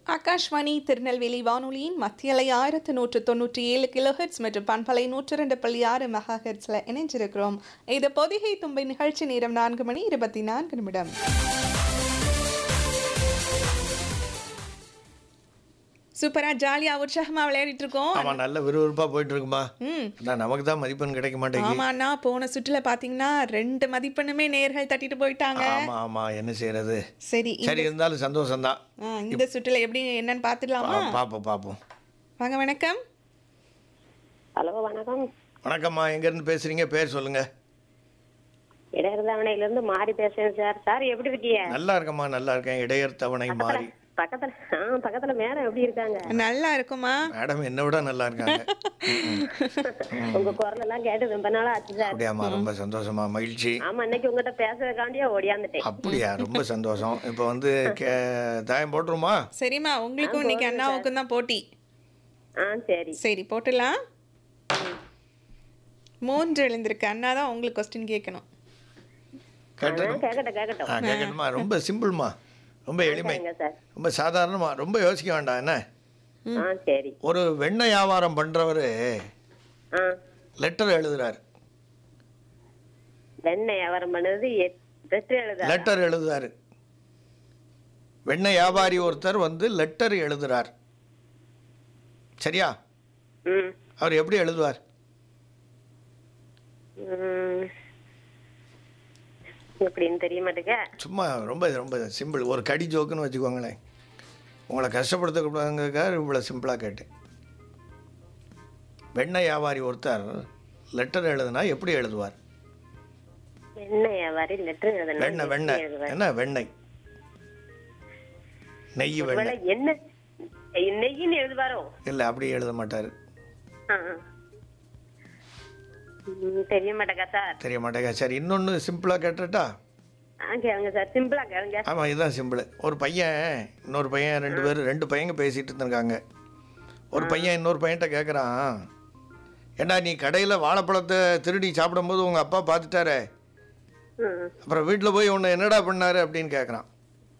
ஆகாஷ்வாணி திருநெல்வேலி வானொலியின் மத்தியலை ஆயிரத்து நூற்று தொண்ணூற்றி ஏழு கிலோஹெட்ஸ் மற்றும் பண்பலை நூற்று ரெண்டு புள்ளி ஆறு மெகா ஹெர்ட்ஸில் இணைஞ்சிருக்கிறோம் இது பொதிகை தும்பை நிகழ்ச்சி நேரம் நான்கு மணி இருபத்தி நான்கு நிமிடம் சூப்பரா ஜாலியா உற்சாகமா விளையாடிட்டு இருக்கோம் ஆமா நல்ல விறுவிறுப்பா போயிட்டு இருக்குமா ம் நான் நமக்கு தான் மதிப்பெண் கிடைக்க மாட்டேங்குது ஆமாண்ணா போன சுற்றுல பாத்தீங்கன்னா ரெண்டு மதிப்பெண்ணுமே நேர்கள் தட்டிட்டு போயிட்டாங்க ஆமா ஆமா என்ன செய்யறது சரி சரி இருந்தாலும் சந்தோஷம்தான் ஆ, இந்த சுற்றுல எப்படி என்னன்னு பாத்துடலாமா பா- பார்ப்போம் பார்ப்போம் வாங்க வணக்கம் ஹலோ வணக்கம் வணக்கம்மா எங்க இருந்து பேசுறீங்க பேர் சொல்லுங்க இடையர்தவணையில இருந்து மாறி பேசுறேன் சார் சார் எப்படி இருக்கீங்க நல்லா இருக்கம்மா நல்லா இருக்கேன் இடையர் தவணை மாறி பக்கத்துல ஆ பக்கத்துல மேடம் எப்படி இருக்காங்க நல்லா இருக்குமா மேடம் என்னை விட நல்லா இருக்காங்க உங்க குரல் எல்லாம் கேட்டு ரொம்ப நாள் ஆச்சு சார் அப்படியாம்மா ரொம்ப சந்தோஷமா மகிழ்ச்சி ஆமா இன்னைக்கு உங்ககிட்ட பேசுறதுக்காண்டியே ஓடியாந்துட்டேன் அப்படியா ரொம்ப சந்தோஷம் இப்போ வந்து கே- தாயம் போட்டுருமா சரிம்மா உங்களுக்கும் இன்னைக்கு அண்ணாவுக்கும் தான் போட்டி ஆ சரி சரி போட்டுடலாம் மூன்று எழுந்திருக்கு அண்ணா தான் உங்களுக்கு கொஸ்டின் கேட்கணும் கேட்டு ஆ, கேட்கட்டும் கேட்கட்டும் ஆ கேட்கணுமா ரொம்ப சிம்பிள்மா ரொம்ப எளிமை சரிங்க சார் ரொம்ப சாதாரணமா ரொம்ப யோசிக்க வேண்டாம் என்ன ஆ சரி ஒரு வெண்ணெய் வியாபாரம் பண்றவர் ஆ லெட்டர் எழுதுறாரு வெண்ணெய் வியாபாரம் பண்ணது பெற்று எழுத லெட்டர் எழுதுறாரு வெண்ணெய் வியாபாரி ஒருத்தர் வந்து லெட்டர் எழுதுறார் சரியா ம் அவர் எப்படி எழுதுவார் ம். எப்படின்னு தெரிய மாட்டேங்க சும்மா ரொம்ப ரொம்ப சிம்பிள் ஒரு கடி ஜோக்குன்னு வச்சுக்கோங்களேன் உங்களை கஷ்டப்படுத்தக்கூடாதுங்கிறதுக்காக இவ்வளோ சிம்பிளாக கேட்டேன் வெண்ணெய் வியாபாரி ஒருத்தர் லெட்டர் எழுதுனா எப்படி எழுதுவார் வெண்ணெய் வியாபாரி லெட்டர் எழுதணும் வெண்ணெய் வெண்ணெய் என்ன வெண்ணெய் நெய் ஒருவேளை வெண்ணெய் என்ன நெய்யின்னு எழுதுவாரோ இல்லை அப்படி எழுத மாட்டார் ஆ, ஆ. ம், தெரிய மாட்டேங்க சார் தெரிய மாட்டேங்க சரி இன்னொன்று சிம்பிளாக கேட்டுட்டா ஆ கேளுங்க சார் சிம்பிளா கேளுங்க ஆமாம் இதுதான் சிம்பிள் ஒரு பையன் இன்னொரு பையன் ரெண்டு பேர் ரெண்டு பையங்க பேசிகிட்டு இருந்திருக்காங்க ஒரு பையன் இன்னொரு பையன்கிட்ட கேட்குறான் ஏண்டா நீ கடையில் வாழைப்பழத்தை திருடி சாப்பிடும்போது உங்கள் அப்பா பார்த்துட்டாரே ம். அப்புறம் வீட்டில் போய் உன்னை என்னடா பண்ணாரு அப்படின்னு கேட்குறான்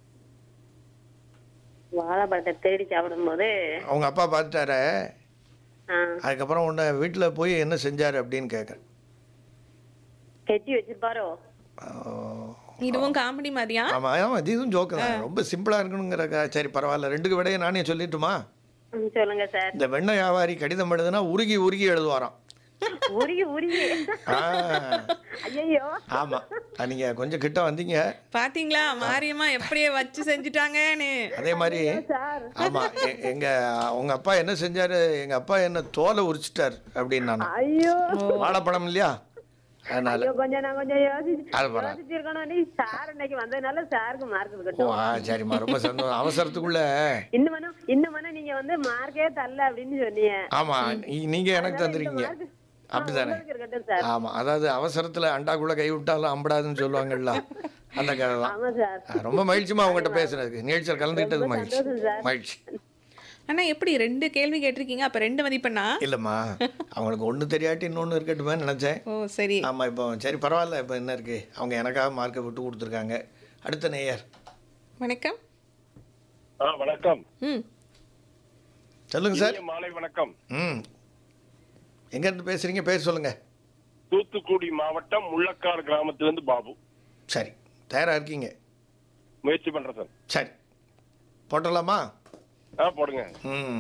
வாழைப்பழத்தை தேடி சாப்பிடும்போது அவங்க அப்பா பார்த்துட்டாரே ஆ, அதுக்கப்புறம் உன்னை வீட்டில் போய் என்ன செஞ்சார் அப்படின்னு கேட்குறேன் கெட்டி வச்சிருப்பாரோ இதுவும் காமெடி மாதிரியா ஆமாம் ஆமாம் இதுவும் ஜோக்கு தான் ரொம்ப சிம்பிளாக இருக்கணுங்கிறக்கா சரி பரவாயில்ல ரெண்டுக்கு விடையை நானே சொல்லிட்டுமா ம், சொல்லுங்க சார் இந்த வெண்ணெய் வியாபாரி கடிதம் எழுதுனா உருகி உருகி எழுதுவாராம் உருகி உருகி ஆ ஐயோ ஆமா அஹ் நீங்க கொஞ்சம் கிட்ட வந்தீங்க பாத்தீங்களா மாரியம்மா எப்படியே வச்சு செஞ்சுட்டாங்கன்னு அதே மாதிரி சார் ஆமா எ- எங்க உங்க அப்பா என்ன செஞ்சாரு எங்க அப்பா என்ன தோலை உரிச்சிட்டார் அப்படின்னு நான் ஐயோ வாழைப்பழம் இல்லையா அதனால ஐயோ கொஞ்சம் நான் கொஞ்சம் யோசிச்சு அது பரவாயில்ல யோசிச்சிருக்கணும் நீ சார் இன்னைக்கு வந்ததுனால சாருக்கு மார்க் ஓ இருக்கட்டும் ஆ, சரிம்மா ரொம்ப சந்தோஷம் அவசரத்துக்குள்ள இன்னும் வேணும் இன்னும் வேணும் நீங்க வந்து மார்க்கே தரல அப்படின்னு சொன்னீங்க ஆமா நீ- நீங்க எனக்கு தந்துருக்கீங்க mark- அப்படிதானே உங்களுக்கு இருக்கட்டும் சார் ஆமா அதாவது அவசரத்துல அண்டாக்குள்ள கை விட்டாலும் அம்படாதுன்னு சொல்லுவாங்கல்ல அந்த கதை தான் ஆமா சார் ஆ, ரொம்ப மகிழ்ச்சிமா உங்ககிட்ட பேசுறதுக்கு நிகழ்ச்சியில் கலந்துக்கிட்டது மகிழ்ச்சி சந்தோஷம் சார். மகிழ்ச்சி அண்ணா எப்படி ரெண்டு கேள்வி கேட்டிருக்கீங்க அப்ப ரெண்டு மதிப்பெண்ணா இல்லைம்மா அவங்களுக்கு ஒன்று தெரியாட்டி இன்னொன்று இருக்கட்டுமே நினச்சேன் ஓ சரி ஆமாம் இப்போ சரி பரவாயில்ல இப்போ என்ன இருக்குது அவங்க எனக்காக மார்க்கை விட்டு கொடுத்துருக்காங்க அடுத்த நேயர் வணக்கம் ஆ வணக்கம் ம் சொல்லுங்கள் சார் இனிய மாலை வணக்கம் ம் எங்கேருந்து பேசுகிறீங்க பேர் சொல்லுங்கள் தூத்துக்குடி மாவட்டம் முள்ளக்காடு கிராமத்திலிருந்து பாபு சரி தயாராக இருக்கீங்க முயற்சி பண்றேன் சார் சரி போட்டலாமா ஆ போடுங்க ம்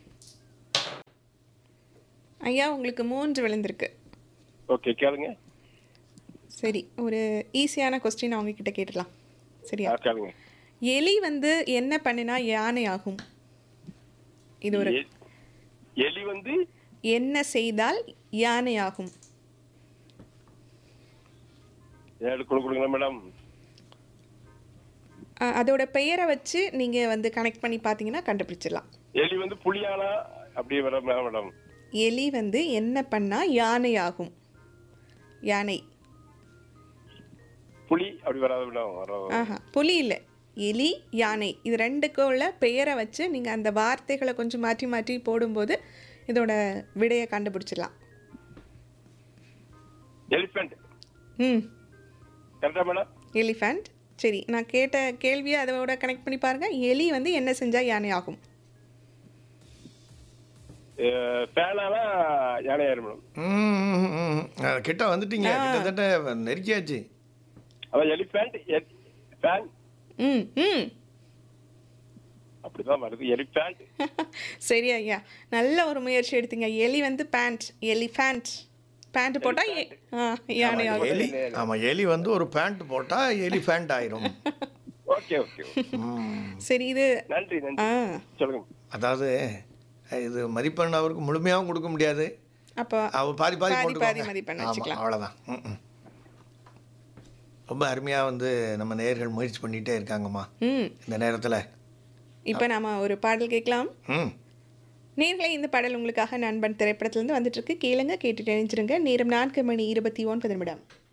ஐயா உங்களுக்கு மூன்று விழுந்திருக்கு ஓகே கேளுங்க சரி ஒரு ஈஸியான கொஸ்டின் அவங்க கிட்ட கேட்டலாம் சரியா ஆ கேளுங்க எலி வந்து என்ன பண்ணினா யானை ஆகும் இது ஒரு எ- எலி வந்து என்ன செய்தால் யானை ஆகும் ஏழு கொடு கொடுங்க மேடம் அ- அதோட பெயரை வச்சு நீங்க வந்து கனெக்ட் பண்ணி பார்த்தீங்கன்னா கண்டுபிடிச்சிடலாம் எலி வந்து புலியானா அப்படி வர மேடம் எலி வந்து என்ன பண்ணா யானை ஆகும் யானை புலி அப்படி வராத மேடம் வர ஆஹா புலி இல்லை எலி யானை இது ரெண்டுக்கும் உள்ள பெயரை வச்சு நீங்கள் அந்த வார்த்தைகளை கொஞ்சம் மாற்றி மாற்றி போடும்போது இதோட விடையை கண்டுபிடிச்சிடலாம் எலிஃபென்ட் ம் கரெக்டா மேடம் எலிஃபண்ட் சரி நான் கேட்ட கேள்வியை அதோட கனெக்ட் பண்ணி பாருங்க எலி வந்து என்ன செஞ்சா யானை ஆகும் ஃபேனால யானை ஏறும் மேடம் ம், ம், ம். அஹ், கிட்ட வந்துட்டீங்க கிட்டத்தட்ட நெருக்கியாச்சு அதான் எலிஃபேண்ட் ஃபேன் ம் ம் அப்படிதான் வருது எலிஃபேண்ட் சரி ஐயா நல்ல ஒரு முயற்சி எடுத்தீங்க எலி வந்து பேண்ட் எலிஃபேண்ட் பேண்ட் போட்டால் யானை ஆகும் எலி ஆமா எலி வந்து ஒரு பேண்ட் போட்டா எலிஃபேண்ட் ஆயிரும் ஓகே ஓகே ம். சரி இது நன்றி நன்றி ஆ சொல்லுங்க அதாவது இது மதிப்பெண் அவருக்கு முழுமையாகவும் கொடுக்க முடியாது அப்போ அவர் பாதி பாதி பாதி போட்டுக்கோங்க. பாதி மதிப்பெண் ஆமா, வச்சுக்கலாம். அவ்வளவுதான் ம், ம். ரொம்ப அருமையாக வந்து நம்ம நேயர்கள் முயற்சி பண்ணிகிட்டே இருக்காங்கம்மா ம் இந்த நேரத்தில் இப்போ நாம ஒரு பாடல் கேட்கலாம் ம் நேர்களே இந்த பாடல் உங்களுக்காக நண்பன் திரைப்படத்திலிருந்து வந்துட்டு இருக்கு கேளுங்க கேட்டு தெரிஞ்சிருங்க நேரம் நான்கு மணி இருபத்தி ஒன்பது நிமிடம்